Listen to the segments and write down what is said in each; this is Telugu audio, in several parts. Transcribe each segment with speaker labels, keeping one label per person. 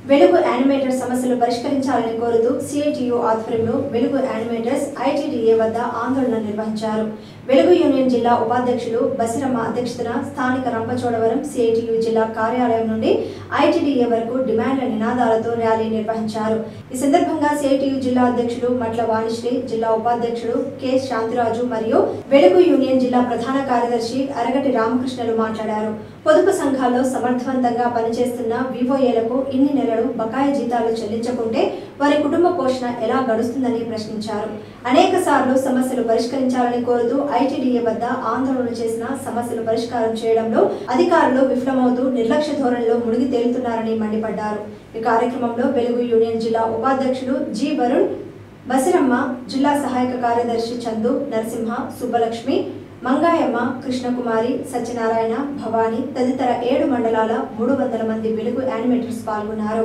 Speaker 1: వెలుగు యానిమేటర్ సమస్యలు పరిష్కరించాలని కోరుతూ సిఐటియు ఆధ్వర్యంలో వెలుగు యానిమేటర్స్ ఐటీడీఏ వద్ద ఆందోళన నిర్వహించారు వెలుగు యూనియన్ జిల్లా ఉపాధ్యక్షులు బసిరమ్మ అధ్యక్షతన స్థానిక రంపచోడవరం సిఐటియు జిల్లా కార్యాలయం నుండి ఐటీడీఏ వరకు డిమాండ్ల నినాదాలతో ర్యాలీ నిర్వహించారు ఈ సందర్భంగా సిఐటియు జిల్లా అధ్యక్షుడు మట్ల వాణిశ్రీ జిల్లా ఉపాధ్యక్షుడు కె శాంతిరాజు మరియు వెలుగు యూనియన్ జిల్లా ప్రధాన కార్యదర్శి అరగటి రామకృష్ణలు మాట్లాడారు పొదుపు సంఘాల్లో సమర్థవంతంగా పనిచేస్తున్న వివోఏలకు ఇన్ని నెలలు బకాయి జీతాలు చెల్లించకుంటే వారి కుటుంబ పోషణ ఎలా గడుస్తుందని ప్రశ్నించారు అనేక సార్లు సమస్యలు పరిష్కరించాలని కోరుతూ ఐటీడీఏ వద్ద ఆందోళన చేసిన సమస్యలు పరిష్కారం చేయడంలో అధికారులు విఫలమవుతూ నిర్లక్ష్య ధోరణిలో మునిగి తేలుతున్నారని మండిపడ్డారు ఈ కార్యక్రమంలో వెలుగు యూనియన్ జిల్లా ఉపాధ్యక్షుడు జి వరుణ్ బసిరమ్మ జిల్లా సహాయక కార్యదర్శి చందు నరసింహ సుబ్బలక్ష్మి మంగాయమ్మ కృష్ణకుమారి సత్యనారాయణ భవానీ తదితర ఏడు మండలాల మూడు వందల మంది వెలుగు యానిమేటర్స్ పాల్గొన్నారు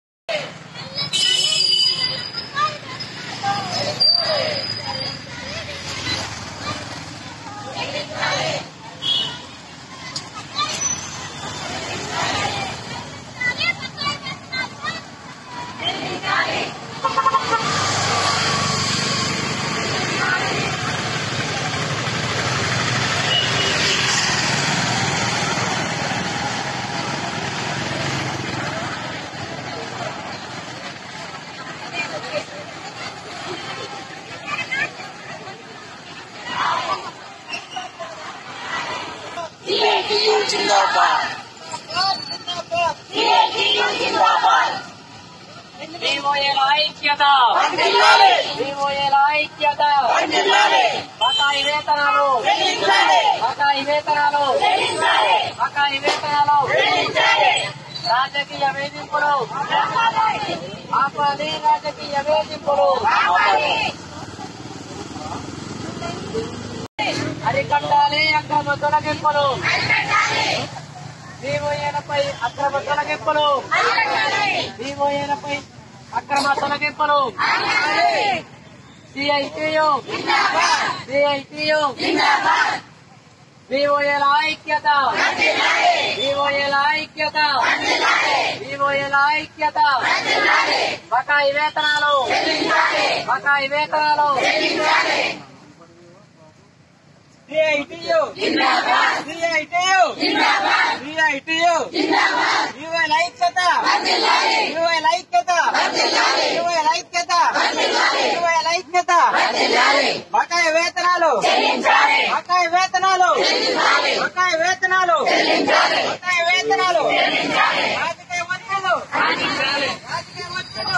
Speaker 2: సిఐటియు జిందాబాద్ సిఐటియు జిందాబాద్
Speaker 3: వివోఏల ఐక్యత
Speaker 2: వర్ధిల్లాలి
Speaker 3: వివోఏల ఐక్యత
Speaker 2: వర్ధిల్లాలి
Speaker 3: బకాయి వేతనాలు
Speaker 2: చెల్లించాలి
Speaker 3: బకాయి వేతనాలు
Speaker 2: చెల్లించాలి
Speaker 3: బకాయి వేతనాలు
Speaker 2: చెల్లించాలి
Speaker 3: రాజకీయ వేధింపులు ఆపాలి రాజకీయ వేధింపులు
Speaker 2: ఆపాలి
Speaker 3: అరికట్టాలి అక్రమ తొలగింపులు వివోఏలపై అక్రమ తొలగింపులు వివోఏలపై అక్రమ తొలగింపులు సిఐటియు సిఐటియు వివోఏల ఐక్యత వివోఏల ఐక్యత వివోఏల ఐక్యత బకాయి వేతనాలు బకాయి వేతనాలు
Speaker 4: సిఐటియు సిఐటియు సిఐటియు యువల్ ఐక్యత యువల్ ఐక్యత యువల్ ఐక్యత యువల్ ఐక్యత బకాయి వేతనాలు బకాయి వేతనాలు బకాయి వేతనాలు బకాయి వేతనాలు రాజకీయ ఒత్తిళ్లు రాజకీయ ఒత్తిళ్లు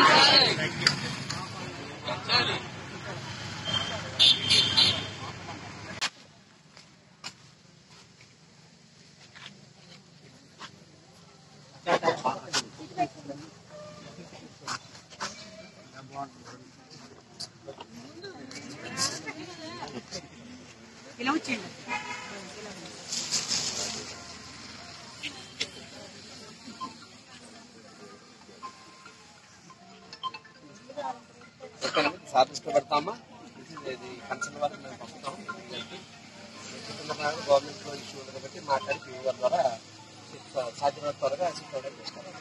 Speaker 5: సాధించి పెడతామా ఇది కన్సర్న్ వరకు మేము పంపుతాం గవర్నమెంట్ లో ఇష్యూ ఉంది కాబట్టి మాట్లాడి పీవీ గారి ద్వారా సాధ్యమైన త్వరగా సిద్ధం చేస్తాం